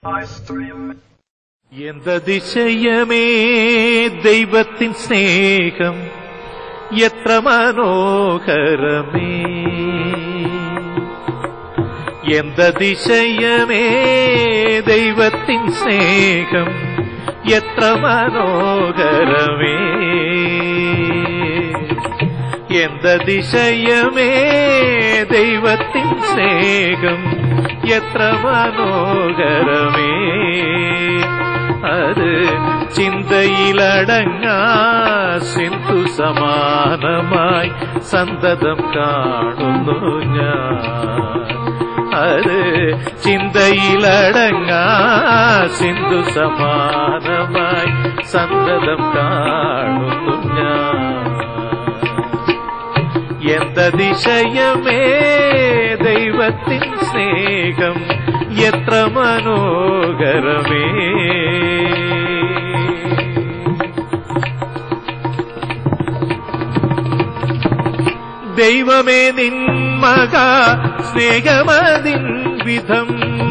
എന്തതിശയമേ ദൈവത്തിൻ സ്നേഹം എത്ര മനോഹരമേ എന്തതിശയമേ ദൈവത്തിൻ സ്നേഹം എത്ര മനോഹരമേ എന്തതിശയമേ ദൈവത്തിൻ സ്നേഹം എത്ര മനോഹരമേ അത് ചിന്തയിലടങ്ങാ സിന്ധു സമാനമായി സന്തതം കാണുന്നു ഞാൻ അത് ചിന്തയിലടങ്ങാ സിന്ധു സമാനമായി സന്തതം കാണുന്നു ഞാൻ എന്തതിശയമേ ദൈവത്തിൻ സ്നേഹം എത്ര മനോഹരമേ ദൈവമേ നിൻ മക സ്നേഹമതിൻ വിധം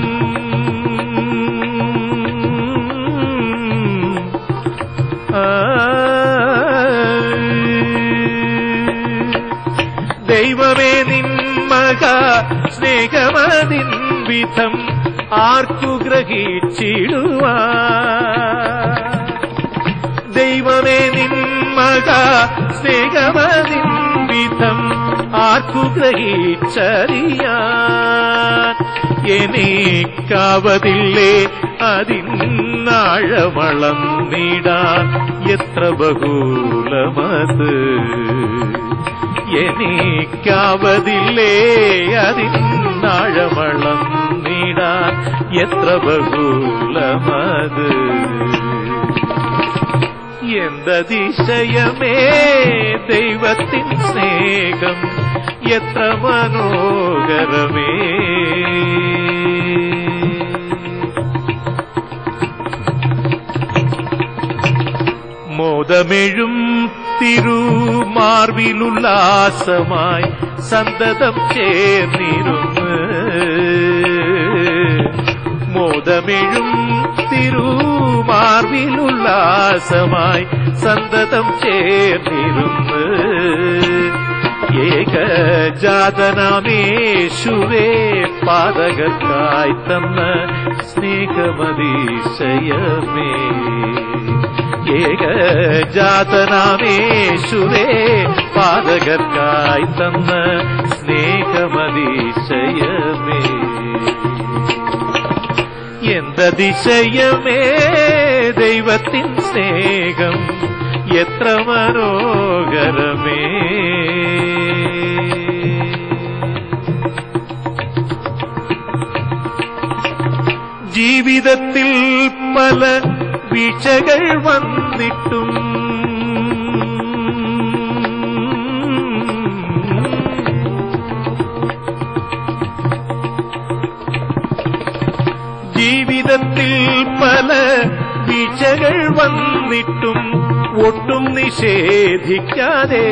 ദൈവമേ നിൻ മക സ്നേഹമതിൻ വിധം ആർക്കു ഗ്രഹിച്ചിടുവാ ദൈവമേ നിൻ മക സ്നേഹമതിൻ വിധം ആർക്കു ഗ്രഹിച്ചറിയാൻ എനിക്കാവതില്ലേ അതിനാഴമളം നീടാൻ എത്ര ബഹൂലമത് എനിക്കാവതില്ലേ അതിനാഴമളം നീടാൻ എത്ര ബഹൂലമത് എന്തതിശയമേ ദൈവത്തിൻ സ്നേഹം എത്ര മനോഹരമേ മോദമെഴും തിരുമാർവിലുല്ലാസമായി സന്തതം ചേർന്നിരുന്ന് മോദമെഴും തിരുമാർവിലുല്ലാസമായി സന്തതം ചേർന്നിരുന്ന് ഏകജാതനാമേശുവേ പാതകർക്കായി തന്ന സ്നേഹമതിശയമേ ഏകജാതനാമേശുവേ പാതകർക്കായി തന്ന സ്നേഹമതിശയമേ എന്തതിശയമേ ദൈവത്തിൻ സ്നേഹം എത്ര മനോഹരമേ ജീവിതത്തിൽ പല വീഴ്ചകൾ വന്നിട്ടും ജീവിതത്തിൽ പല വീഴ്ചകൾ വന്നിട്ടും ഒട്ടും നിഷേധിക്കാതെ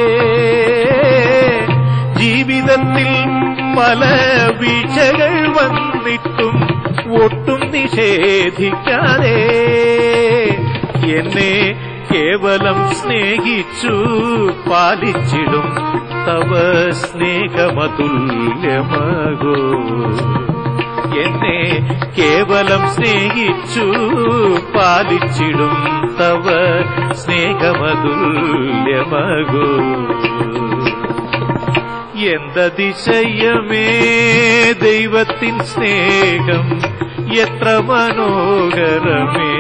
ജീവിതത്തിൽ പല വീഴ്ചകൾ വന്നിട്ടും ഒട്ടും നിഷേധിക്കാതെ എന്നെ കേവലം സ്നേഹിച്ചു പാലിച്ചിടും തവ സ്നേഹമതുല്യമകോ എന്നെ കേവലം സ്നേഹിച്ചു പാലിച്ചിടും തവ സ്നേഹമതുല്യമകോ എന്തതിശയമേ ദൈവത്തിൻ സ്നേഹം എത്ര മനോഹരമേ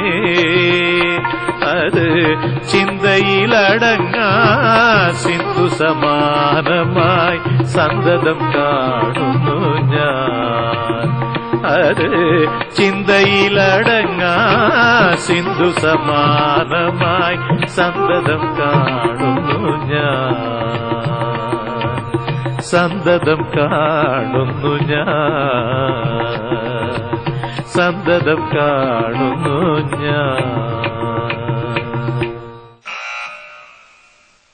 അത് ചിന്തയിലടങ്ങാ സിന്ധു സമാനമായി സന്തതം കാണുന്നു ഞാൻ അത് ചിന്തയിലടങ്ങാ സിന്ധു സമാനമായി സന്തതം കാണുന്നു ഞാൻ സന്തതം കാണുന്നു ഞാൻ സന്തതം കാണുന്നു ഞാൻ